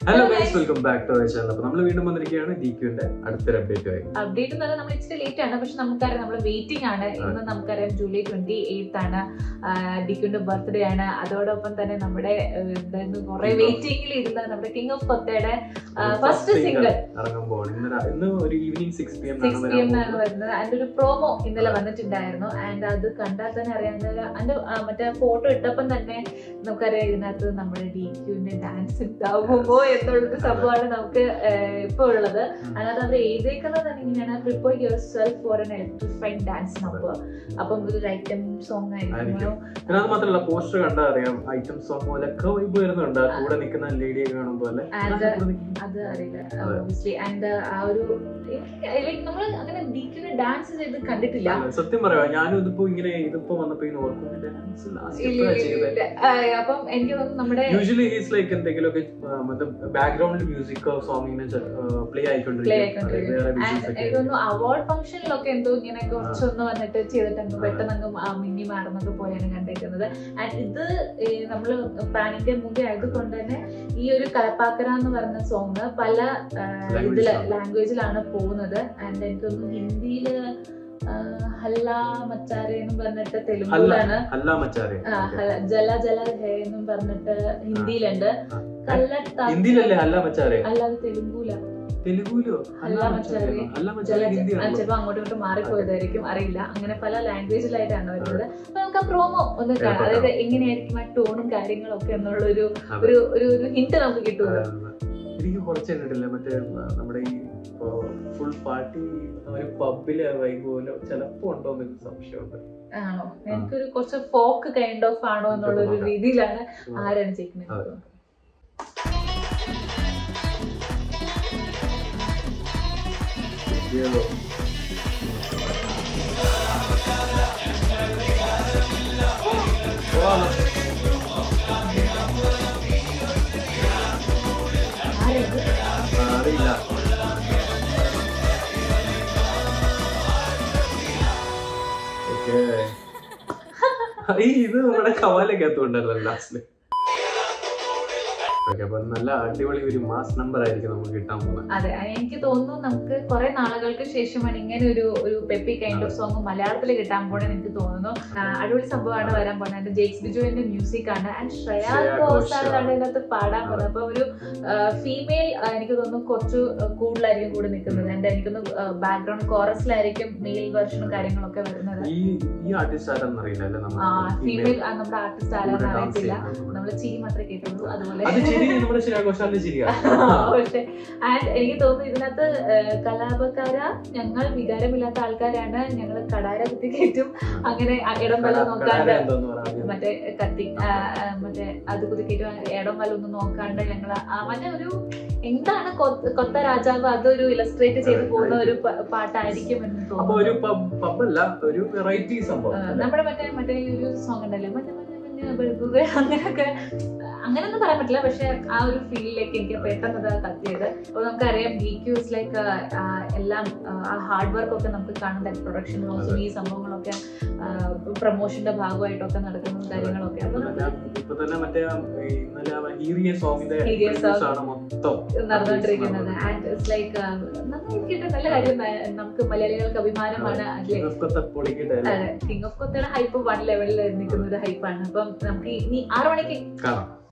Hello guys welcome back to our channel അപ്പൊ നമ്മൾ വീണ്ടും വന്നിരിക്കുകയാണ് ഡിക്യുന്റെ അടുത്തൊരു അപ്ഡേറ്റ് ആയി അപ്ഡേറ്റ് എന്ന് പറഞ്ഞാൽ നമ്മൾ ഇച്ചിരി ലേറ്റ് ആണ് പക്ഷെ നമുക്കറിയാം നമ്മൾ വെയിറ്റിംഗ് ആണ് ഇന്ന് നമുക്കറിയാം ജൂലൈ ട്വന്റി എയ്ത്ത് ആണ് ഡിക്കുന്റെ ബർത്ത്ഡേ ആണ് അതോടൊപ്പം തന്നെ നമ്മുടെ ആ, എന്തായിരുന്നു കുറെ വെയിറ്റിംഗിൽ ഇരുന്ന നമ്മുടെ കിങ് ഓഫ് കൊത്തയുടെ ഫസ്റ്റ് സിംഗിൾ ഇറങ്ങാൻ പോവാണ് ഇന്ന് രാ- ഇന്ന് ഒരു evening six P M six P M ആണ് വരുന്നത് അതിന്റെ ഒരു പ്രോമോ ഇന്നലെ വന്നിട്ടുണ്ടായിരുന്നു ആൻഡ് അത് കണ്ടാൽ തന്നെ അറിയാവുന്ന അതിന്റെ ആ, മറ്റേ ഫോട്ടോ ഇട്ടപ്പം തന്നെ നമുക്കറിയാം ഇതിനകത്ത് നമ്മുടെ ഡി ക്യൂന്റെ ഡാൻസ് ഉണ്ടാവുമോ എന്നുള്ളൊരു സംഭവമാണ് നമുക്ക് ആ, ഇപ്പൊ ഉള്ളത് അതിനകത്ത് അവർ എഴുതിയേക്കുന്നത് തന്നെ ഇങ്ങനെയാണ് prepare yourself for an electrifying dance number അപ്പം ഇതൊരു ഐറ്റം സോങ് ആയിരിക്കും ആയിരിക്കും. പിന്നെ അത് മാത്രമല്ല പോസ്റ്റർ കണ്ടാൽ അറിയാം ഐറ്റം സോങ് പോലൊക്കെ വൈബ് വരുന്നുണ്ട് ആ കൂടെ നിൽക്കുന്ന ലേഡിയെ കാണുമ്പോൾ അല്ലേ And, ആ, കൂടെ നിൽക്കുന്ന- അത് അറിയില്ല അതെ. ഓബിയസ്ലി ആൻഡ് ആ ഒരു ലൈക്ക് നമ്മൾ അങ്ങനെ ഡീക്കിന് ഡാൻസ് ചെയ്ത് കണ്ടിട്ടില്ല അല്ല, സത്യം പറയാം ഞാനും ഇതിപ്പോ ഇങ്ങനെ ഇതിപ്പോ വന്നപ്പോ ഇങ്ങനെ ഓർക്കും ഡാൻസ് ഇല്ല, ഇല്ല, ഇല്ല, ഇല്ല. ആ, അപ്പം എനിക്ക് തോന്നുന്നു നമ്മുടെ യൂഷ്വലി ഹീസ് ലൈക്ക് എന്തെങ്കിലുമൊക്കെ ബാക്ക്ഗ്രൗണ്ട് മ്യൂസിക് സോങ് ഇങ്ങനെ പ്ലേ Play ആയിക്കൊണ്ടിരിക്കും ആയിക്കൊണ്ടിരിക്കും. വേറെ And visuals ഒക്കെ എനിക്ക് തോന്നുന്നു അവാർഡ് ഫംഗ്ഷനിലൊക്കെ എന്തോ ഇങ്ങനെ കുറച്ചൊന്ന് വന്നിട്ട് ചെയ്തിട്ട് അങ്ങ് പെട്ടെന്ന് അങ്ങ് ആ മിന്നി മാറുന്നത് പോലെയാണ് കണ്ടേക്കുന്നത് ആൻഡ് ഇത് നമ്മൾ പാൻ ഇന്ത്യ മൂവി ആയതുകൊണ്ട് തന്നെ ഈ ഒരു കലപ്പാക്കര എന്ന് പറഞ്ഞ സോങ് പല ആ, Language ഇതില് ആണ്. ലാംഗ്വേജിലാണ് പോകുന്നത് ആൻഡ് എനിക്ക് തോന്നുന്നു ഹിന്ദിയില് ആ, ഹല്ല മച്ചാരെ എന്നും പറഞ്ഞിട്ട് തെലുങ്കിലാണ് അല്ല മച്ചാരെ ആ, ഹല- ജല ജല ഹേ എന്നും പറഞ്ഞിട്ട് ഹിന്ദിയിലുണ്ട് ആ. കല്ലട്ട ഹിന്ദിയിലല്ലേ അല്ല മച്ചാരെ അല്ലാതെ തെലുങ്കൂല തെലുഗുലോ അല്ല മച്ചാരെ. അല്ല ജല മച്ചാരെ ഹിന്ദിയാണോ ചിലപ്പോ അങ്ങോട്ടും ഇങ്ങോട്ടും മാറിപ്പോയതായിരിക്കും അറിയില്ല അങ്ങനെ പല ലാംഗ്വേജിലായിട്ടാണ് വരുന്നത് അപ്പൊ നമുക്ക് ആ പ്രോമോ ഒന്ന് കാണാം കേൾക്കാം. അതായത് എങ്ങനെയായിരിക്കും ആ ടോണും കാര്യങ്ങളും ഒക്കെ എന്നുള്ള ഒരു അതെ. ഒരു ഒരു ഒരു ഹിന്റ് നമുക്ക് കിട്ടുമല്ലോ എനിക്ക് കുറച്ച് കണ്ടിട്ടില്ല മറ്റേ ആ, നമ്മുടെ ഈ ഫുൾ പാർട്ടി ഒരു പബ്ബില് വൈകി പോലെ ചിലപ്പോ ഉണ്ടോ എന്നൊരു സംശയമുണ്ട് ആണോ എനിക്കൊരു കുറച്ച് ഫോക്ക് കൈൻഡ് ഓഫ് ആണോ എന്നുള്ള ഒരു നോക്കാം. രീതിയിലാണ് ആരാണ് ചെയ്യുന്നത് അതെ. അയ്യോ. ഓ, ആരത്? ആ, അറിയില്ല ഓക്കേ. ഈ ഇത് നമ്മുടെ കവാലക്കകത്ത് ഉണ്ടായിരുന്നല്ലോ ലാസ്റ്റില് ഓക്കെ അപ്പൊ നല്ല അടിപൊളി ഒരു മാസ് നമ്പർ ആയിരിക്കും നമുക്ക് കിട്ടാൻ പോകുന്നത് അതെ അത് എനിക്ക് തോന്നുന്നു നമുക്ക് കുറെ നാളുകൾക്ക് ശേഷമാണ് ഇങ്ങനെ ഒരു ഒരു പെപ്പി കൈൻഡ് ഓഫ് സോങ് മലയാളത്തിൽ കിട്ടാൻ പോണെന്ന് എനിക്ക് തോന്നുന്നു ആ, അടിപൊളി സംഭവമാണ് വരാൻ പോകുന്നത് അതിന്റെ ജെയ്ക്സ് ബിജുവിന്റെ മ്യൂസിക് ആണ് ആൻഡ് ശ്രേയ ശ്രേയ ഘോഷാലാണ് ഘോഷാൽ. ഇതിനകത്ത് പാടാൻ പോകുന്നത് അപ്പൊ ഒരു ഫീമെയിൽ എനിക്ക് തോന്നുന്നു കുറച്ച് കൂടുതലായിരിക്കും കൂടെ നിൽക്കുന്നത് എന്റെ എനിക്ക് തോന്നുന്നു ബാക്ക്ഗ്രൗണ്ട് കോറസിലായിരിക്കും മെയിൽ വെർഷനും കാര്യങ്ങളൊക്കെ വരുന്നത് ഈ ഈ ആർട്ടിസ്റ്റ് ആരാന്ന് അറിയില്ല അല്ലേ ആ നമുക്ക് ഫീമെയിൽ നമ്മുടെ ആർട്ടിസ്റ്റ് ആരാന്ന് ഡാൻസ് അറിയത്തില്ല ചെയ്യുന്നത് നമ്മള് ചിരി മാത്രമേ കേട്ടുള്ളൂ അതുപോലെ അത് ശരി നമ്മുടെ ശിരാഘോഷാലിന്റെ ശരിയാണ് പക്ഷെ ആൻഡ് എനിക്ക് തോന്നുന്നു ഇതിനകത്ത് ഏഹ്, കലാപക്കാര ഞങ്ങൾ വികാരമില്ലാത്ത ആൾക്കാരാണ് ഞങ്ങൾ കടാര കുത്തി കയറ്റും അങ്ങനെ അ- ഇടം വല്ലം നോക്കാണ്ട് എന്തോന്ന് പറയാം മറ്റേ കത്തി ആ, ആ, മറ്റേ അത് കുതിക്കറ്റും ഇടം വല്ലം ഒന്നും നോക്കാണ്ട് ഞങ്ങൾ മറ്റേ ഒരു എന്താണ് കൊ- കൊത്ത രാജാവ് അതൊരു ഇലസ്ട്രേറ്റ് ചെയ്ത് പോകുന്ന ഒരു പ- പാട്ടായിരിക്കും എന്ന് അപ്പൊ തോന്നുന്നു ഒരു പബ് അല്ല ഒരു വെറൈറ്റി സംഭവം ആ, അല്ലേ? നമ്മുടെ മറ്റേ മറ്റേ ഈ ഒരു സോങ് ഉണ്ടല്ലോ മറ്റേ മറ്റേ മഞ്ഞ ബൾബുകൾ അങ്ങനെയൊക്കെ അങ്ങനെയൊന്നും പറയാൻ പറ്റില്ല പക്ഷെ ആ ഒരു ഫീലിലേക്ക് എനിക്ക് പെട്ടെന്ന് അത് കത്തിയത് അപ്പൊ നമുക്കറിയാം ഡി ക്യൂസ് ലൈക്ക് എല്ലാം ആ, ആ ഹാർഡ് വർക്ക് ഒക്കെ നമുക്ക് കാണുന്ന പ്രൊഡക്ഷൻ ഹൗസും ഈ സംഭവങ്ങളൊക്കെ പ്രൊമോഷന്റെ ഭാഗമായിട്ടൊക്കെ നടക്കുന്ന കാര്യങ്ങളൊക്കെ ഇപ്പൊ അപ്പൊ തന്നെ ഇപ്പൊ തന്നെ മറ്റേ ആ ഈ ഇന്നലെ ആ ഹീറിയ സോങ്ങിന്റെ ഹീറിയ song. ആണ് മൊത്തം നടന്നുകൊണ്ടിരിക്കുന്നത് ആൻഡ് ഇറ്റ്സ് ലൈക്ക് നന്നായിരിക്കട്ടെ നല്ല കാര്യം ന- നമുക്ക് മലയാളികൾക്ക് അഭിമാനമാണ് അതിലെ ഇതൊക്കെ പൊളിക്കട്ടെ അല്ലേ? കിങ് ഓഫ് കൊത്തയുടെ ഹൈപ്പ് വൺ ലെവലിൽ നിൽക്കുന്ന ഒരു ഹൈപ്പാണ് അപ്പം നമുക്ക് ഇനി ആറു മണിക്ക് കാണാം